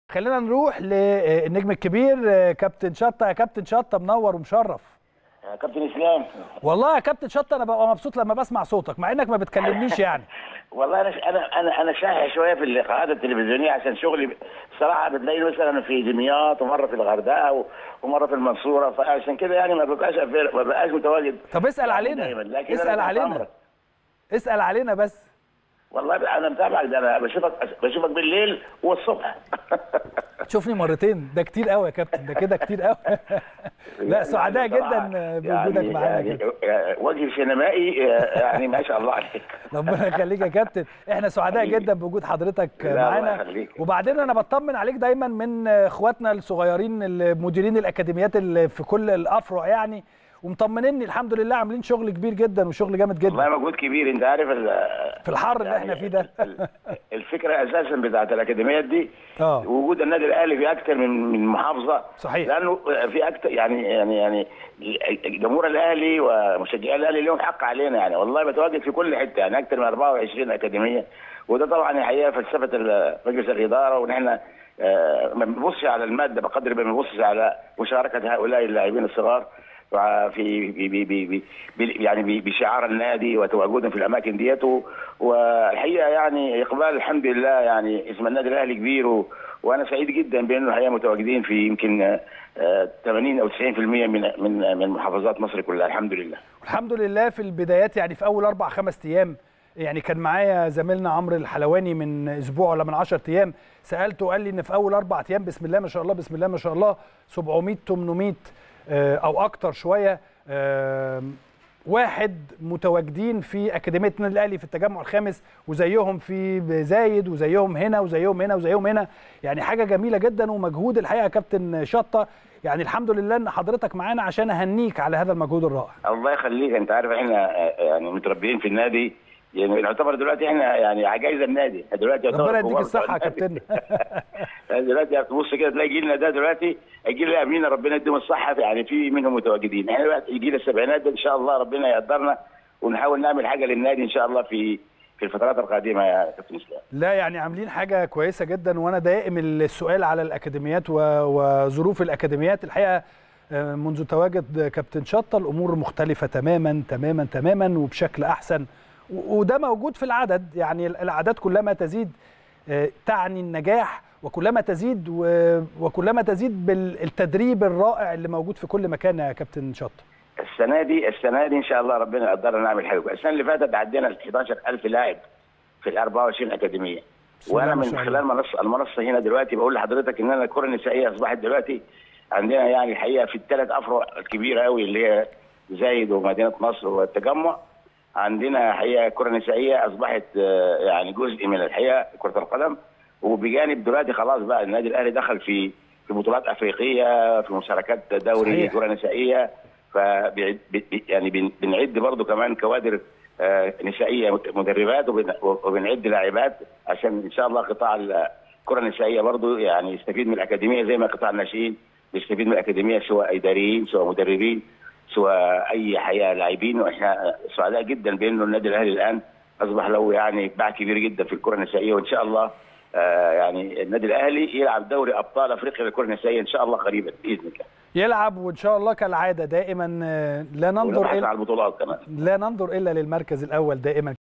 خلينا نروح للنجم الكبير آه، كابتن شطه يا كابتن شطه منور ومشرف يا كابتن اسلام والله يا كابتن شطه انا ببقى مبسوط لما بسمع صوتك مع انك ما بتكلمنيش يعني والله انا انا انا انا شاحي شويه في اللقاءات التلفزيونيه عشان شغلي بصراحه بتلاقيني مثلا في دمياط ومره في الغردقه و- ومره في المنصوره فعشان كده يعني ما ببقاش أفير- ما ببقاش متواجد طب اسال دايما علينا لكن اسال أنا تحت علينا أمرك. اسال علينا بس والله انا متابعك ده انا بشوفك بشوفك بالليل والصبح تشوفني مرتين ده كتير قوي يا كابتن ده كده كتير قوي لا سعداء بصراحة جدا بوجودك يعني معانا يا يعني كابتن وجه سينمائي يعني ما شاء الله عليك ربنا يخليك يا كابتن احنا سعداء حبيبي. جدا بوجود حضرتك لا، الله معانا يخليك. وبعدين انا بطمن عليك دايما من اخواتنا الصغيرين المديرين الاكاديميات اللي في كل الافرع يعني ومطمنيني الحمد لله عاملين شغل كبير جدا وشغل جامد والله جدا مجهود كبير انت عارف ال- في الحر اللي يعني احنا فيه ده ال- الفكره اساسا بتاعت الاكاديميات دي اه وجود النادي الاهلي في اكثر من من محافظه صحيح. لانه في اكثر يعني يعني يعني جمهور الاهلي ومشجعي الاهلي لهم حق علينا يعني والله بتواجد في كل حته يعني اكثر من 24 اكاديميه وده طبعا الحقيقه فلسفه ال- مجلس الاداره وان احنا آه، ما بنبصش على الماده بقدر ما بنبص على مشاركه هؤلاء اللاعبين الصغار في بي بي بي بي بي يعني بي- بشعار النادي وتواجدهم في الاماكن ديت و- والحقيقه يعني اقبال الحمد لله يعني اسم النادي الاهلي كبير و وانا سعيد جدا بانه الحقيقه متواجدين في يمكن آه، 80 او 90% من من من محافظات مصر كلها الحمد لله. الحمد لله في البدايات يعني في اول اربع خمس ايام يعني كان معايا زميلنا عمرو الحلواني من اسبوع ولا من 10 ايام سالته قال لي ان في اول اربع ايام بسم الله ما شاء الله بسم الله ما شاء الله 700 800 آه، او اكتر شويه آه، واحد متواجدين في اكاديميه النادي الاهلي في التجمع الخامس وزيهم في زايد وزيهم هنا وزيهم هنا وزيهم هنا يعني حاجه جميله جدا ومجهود الحقيقه يا كابتن شطه يعني الحمد لله ان حضرتك معانا عشان اهنيك على هذا المجهود الرائع الله يخليك انت عارف احنا آه، يعني متربيين في النادي يعني نعتبر دلوقتي احنا يعني عجائز النادي دلوقتي يعتبر ربنا يديك كبار الصحه يا بتوع النادي. كابتن يعني دلوقتي تبص كده تلاقي جيلنا ده دلوقتي الجيل اللي قبلنا ربنا يديهم الصحه يعني في منهم متواجدين احنا دلوقتي الجيل السبعينات ده ان شاء الله ربنا يقدرنا ونحاول نعمل حاجه للنادي ان شاء الله في في الفترات القادمه يا كابتن اسلام لا يعني عاملين حاجه كويسه جدا وانا دائم السؤال على الاكاديميات و- وظروف الاكاديميات الحقيقه آه، منذ تواجد كابتن شطه الامور مختلفه تماما تماما تماما وبشكل احسن و- وده موجود في العدد يعني الاعداد كلما تزيد آه، تعني النجاح وكلما تزيد و- وكلما تزيد بالتدريب الرائع اللي موجود في كل مكان يا كابتن شطه السنه دي السنه دي ان شاء الله ربنا يقدرنا نعمل حاجه السنه اللي فاتت عدينا ال 11000 لاعب في ال 24 اكاديميه بسم الله وانا ما من شاء خلال منصه المنصه هنا دلوقتي بقول لحضرتك ان انا الكره النسائيه اصبحت دلوقتي عندنا يعني الحقيقه في الثلاث افرع الكبيره قوي اللي هي زايد ومدينه نصر والتجمع عندنا حقيقه الكره النسائيه اصبحت آه، يعني جزء من الحقيقه كره القدم وبجانب دلوقتي خلاص بقى النادي الاهلي دخل في في بطولات افريقيه في مشاركات دوري صحيح. كره نسائيه ف يعني بن- بنعد برضو كمان كوادر آه، نسائيه مت- مدربات وبن- وبنعد لاعبات عشان ان شاء الله قطاع الكره النسائيه برضو يعني يستفيد من الاكاديميه زي ما قطاع الناشئين بيستفيد من الاكاديميه سواء اداريين سواء مدربين سواء اي حقيقه لاعبين واحنا سعداء جدا بانه النادي الاهلي الان اصبح له يعني باع كبير جدا في الكره النسائيه وان شاء الله آه، يعني النادي الاهلي يلعب دوري ابطال افريقيا للكره النسائيه ان شاء الله قريبا باذن الله يلعب وان شاء الله كالعاده دائما آه، لا ننظر ونبحث الى على البطولات كمان لا ننظر الا للمركز الاول دائما